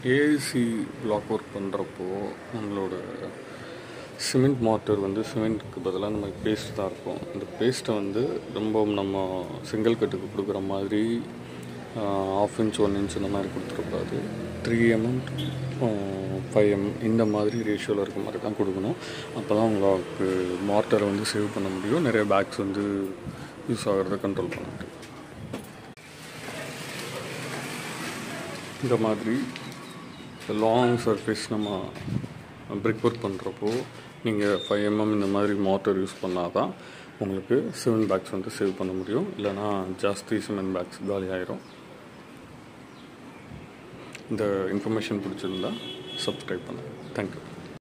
AC black work பண்ணுறப்போ நம்மளோட cement mortar வந்து சிமெண்ட்டுக்கு பதிலாக நம்ம பேஸ்ட் தான் இருக்கும் இந்த பேஸ்ட்டை வந்து ரொம்ப நம்ம செங்கல் கட்டுக்கு கொடுக்குற மாதிரி ஆஃப் இன்ச் ஒன் இன்ச் இந்த மாதிரி கொடுத்துருக்கூடாது த்ரீ எம்எம் ஃபைவ் எம் இந்த மாதிரி ரேஷியோவில் இருக்க மாதிரி தான் கொடுக்கணும் அப்போ தான் உங்களுக்கு மார்ட்டரை வந்து சேவ் பண்ண முடியும் நிறைய பேக்ஸ் வந்து யூஸ் ஆகிறத கண்ட்ரோல் பண்ண முடியும் இந்த மாதிரி லாங் சர்ஃபேஸ் நம்ம பிரிக் ஒர்க் பண்ணுறப்போ நீங்கள் ஃபைவ் எம்எம் இந்த மாதிரி மோட்டர் யூஸ் பண்ணால் தான் உங்களுக்கு சிமெண்ட் பேக்ஸ் வந்து சேவ் பண்ண முடியும் இல்லைனா ஜாஸ்தி சிமெண்ட் பேக்ஸ் காலி ஆயிரும் இந்த இன்ஃபர்மேஷன் பிடிச்சிருந்தா சப்ஸ்கிரைப் பண்ணுங்கள் தேங்க்யூ